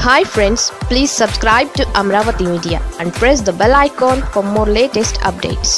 hi friends please subscribe to Amaravati media and press the bell icon for more latest updates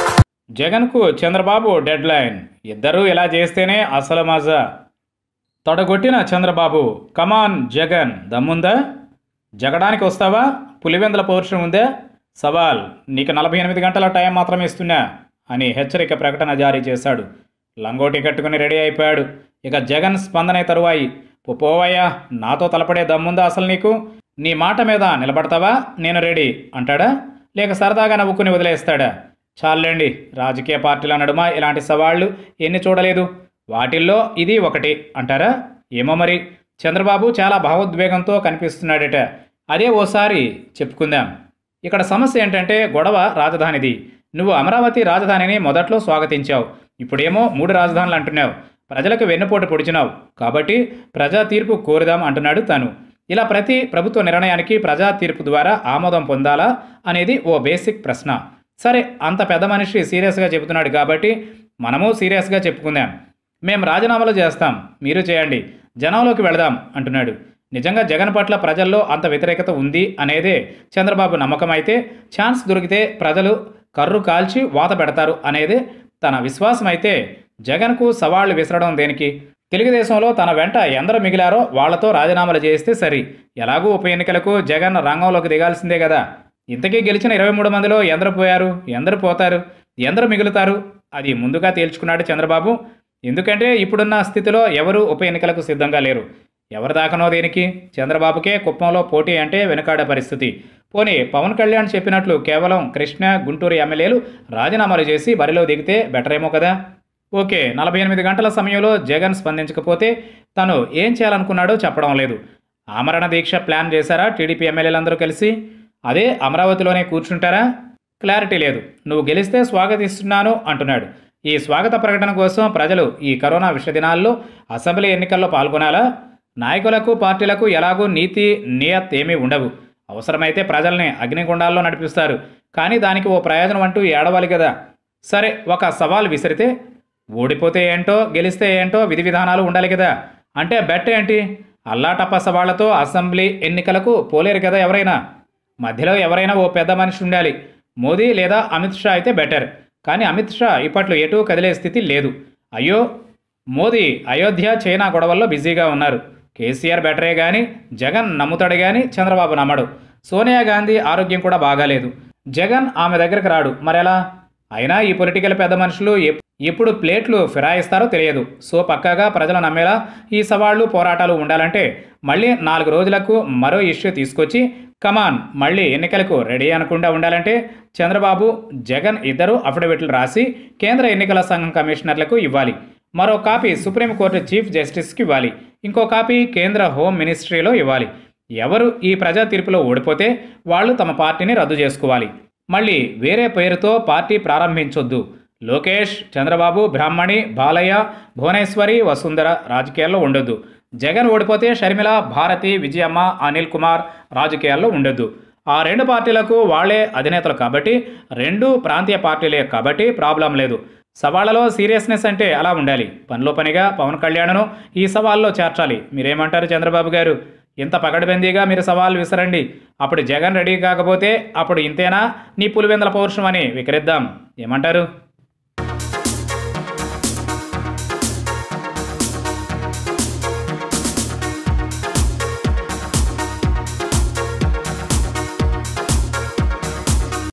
జగన్కు Chandrababu dead line ఇద్దరూ ఇలా చేస్తేనే అసలు మజా తొడగొట్టిన చంద్రబాబు కమాన్ జగన్ దమ్ముందా జగడానికి వస్తావా పులివెందుల పౌరుషం ఉందా సవాల్ నీకు నలభై ఎనిమిది గంటల టైం మాత్రమే ఇస్తున్నా అని హెచ్చరిక ప్రకటన జారీ చేశాడు లంగోటి కట్టుకుని రెడీ అయిపోయాడు ఇక జగన్ స్పందనే తరువాయి "పో పోవయ్యా నాతో తలపడే దమ్ముందా అసలు నీకు నీ మాట మీద నిలబడతావా నేను రెడీ అంటాడా లేక సరదాగా నవ్వుకుని వదిలేస్తాడా చాలండి రాజకీయ పార్టీల నడుమ ఇలాంటి సవాళ్లు ఎన్ని చూడలేదు వాటిల్లో ఇది ఒకటి అంటారా ఏమో మరి చంద్రబాబు చాలా భావోద్వేగంతో కనిపిస్తున్నాడట అదే ఓసారి చెప్పుకుందాం ఇక్కడ సమస్య ఏంటంటే గొడవ రాజధానిది నువ్వు అమరావతి రాజధానిని మొదట్లో స్వాగతించావు ఇప్పుడేమో మూడు రాజధానులు అంటున్నావు ప్రజలకు వెన్నుపోటు పొడిచినావు కాబట్టి ప్రజా తీర్పు కోరుదాం అంటున్నాడు తను ఇలా ప్రతి ప్రభుత్వ నిర్ణయానికి ప్రజా తీర్పు ద్వారా ఆమోదం పొందాలా అనేది ఓ బేసిక్ ప్రశ్న సరే అంత పెద్ద మనిషి సీరియస్గా చెబుతున్నాడు కాబట్టి మనము సీరియస్గా చెప్పుకుందాం మేము రాజీనామాలు చేస్తాం మీరు చేయండి జనంలోకి వెళదాం అంటున్నాడు నిజంగా జగన్ పట్ల ప్రజల్లో అంత వ్యతిరేకత ఉంది అనేదే చంద్రబాబు నమ్మకం అయితే ఛాన్స్ దొరికితే ప్రజలు కర్రు కాల్చి వాత పెడతారు అనేదే తన విశ్వాసం అయితే జగన్కు సవాళ్లు విసరడం దేనికి తెలుగుదేశంలో తన వెంట ఎందరు మిగిలారో వాళ్లతో రాజీనామాలు చేస్తే సరి ఎలాగూ ఉప ఎన్నికలకు జగన్ రంగంలోకి దిగాల్సిందే కదా ఇంతకీ గెలిచిన ఇరవై మూడు మందిలో ఎందరు పోయారు ఎందరు పోతారు ఎందరు మిగులుతారు అది ముందుగా తేల్చుకున్నాడు చంద్రబాబు ఎందుకంటే ఇప్పుడున్న స్థితిలో ఎవరు ఉప ఎన్నికలకు సిద్ధంగా లేరు ఎవరి దాకనో దేనికి చంద్రబాబుకే కుప్పంలో పోటీ అంటే వెనుకాడే పరిస్థితి పోనీ పవన్ కళ్యాణ్ చెప్పినట్లు కేవలం కృష్ణ గుంటూరు ఎమ్మెల్యేలు రాజీనామాలు చేసి బరిలో దిగితే బెటర్ ఏమో కదా ఓకే నలభై ఎనిమిది గంటల సమయంలో జగన్ స్పందించకపోతే తను ఏం చేయాలనుకున్నాడో చెప్పడం లేదు ఆమరణ దీక్ష ప్లాన్ చేశారా టీడీపీ ఎమ్మెల్యేలందరూ కలిసి అదే అమరావతిలోనే కూర్చుంటారా క్లారిటీ లేదు నువ్వు గెలిస్తే స్వాగతిస్తున్నాను అంటున్నాడు ఈ స్వాగత ప్రకటన కోసం ప్రజలు ఈ కరోనా విషదినాల్లో అసెంబ్లీ ఎన్నికల్లో పాల్గొనాలా నాయకులకు పార్టీలకు ఎలాగూ నీతి నియత్ ఏమీ ఉండవు అవసరమైతే ప్రజల్ని అగ్నిగుండాల్లో నడిపిస్తారు కానీ దానికి ఓ ప్రయోజనం అంటూ ఏడవాలి కదా సరే ఒక సవాల్ విసిరితే ఓడిపోతే ఏంటో గెలిస్తే ఏంటో విధి విధానాలు ఉండాలి కదా అంటే బెట్ ఏంటి అల్లాటప్ప సవాళ్లతో అసెంబ్లీ ఎన్నికలకు పోలేరు కదా ఎవరైనా మధ్యలో ఎవరైనా ఓ పెద్ద మనిషి ఉండాలి మోదీ లేదా అమిత్ షా అయితే బెటర్ కానీ అమిత్ షా ఇప్పట్లో ఎటూ కదిలే స్థితి లేదు అయ్యో మోదీ అయోధ్య చైనా గొడవల్లో బిజీగా ఉన్నారు కేసీఆర్ బెటరే కానీ జగన్ నమ్ముతాడు కానీ చంద్రబాబు నమ్మడు సోనియా గాంధీ ఆరోగ్యం కూడా బాగాలేదు జగన్ ఆమె దగ్గరకు రాడు మరెలా అయినా ఈ పొలిటికల్ పెద్ద మనుషులు ఎప్- ఎప్పుడు ప్లేట్లు ఫిరాయిస్తారో తెలియదు సో పక్కాగా ప్రజలు నమ్మేలా ఈ సవాళ్లు పోరాటాలు ఉండాలంటే మళ్ళీ నాలుగు రోజులకు మరో ఇష్యూ తీసుకొచ్చి కమాన్ మళ్ళీ ఎన్నికలకు రెడీ అనకుండా ఉండాలంటే చంద్రబాబు జగన్ ఇద్దరు అఫిడవిట్లు రాసి కేంద్ర ఎన్నికల సంఘం కమిషనర్లకు ఇవ్వాలి మరో కాపీ సుప్రీంకోర్టు చీఫ్ జస్టిస్కి ఇవ్వాలి ఇంకో కాపీ కేంద్ర హోం మినిస్ట్రీలో ఇవ్వాలి ఎవరు ఈ ప్రజా తీర్పులో ఓడిపోతే వాళ్ళు తమ పార్టీని రద్దు చేసుకోవాలి మళ్ళీ వేరే పేరుతో పార్టీ ప్రారంభించొద్దు లోకేష్ చంద్రబాబు బ్రాహ్మణి బాలయ్య భువనేశ్వరి వసుంధర రాజకీయాల్లో ఉండొద్దు జగన్ ఓడిపోతే షర్మిల భారతి విజయమ్మ అనిల్ కుమార్ రాజకీయాల్లో ఉండొద్దు ఆ రెండు పార్టీలకు వాళ్ళే అధినేతలు కాబట్టి రెండు ప్రాంతీయ పార్టీలే కాబట్టి ప్రాబ్లం లేదు సవాళ్లలో సీరియస్నెస్ అంటే అలా ఉండాలి పనిలో పనిగా పవన్ కళ్యాణ్ను ఈ సవాల్లో చేర్చాలి మీరేమంటారు చంద్రబాబు గారు ఇంత పకడ్బందీగా మీరు సవాల్ విసరండి అప్పుడు జగన్ రెడీ కాకపోతే అప్పుడు ఇంతేనా నీ పులివెందల పౌరుషం అని వికరిద్దాం ఏమంటారు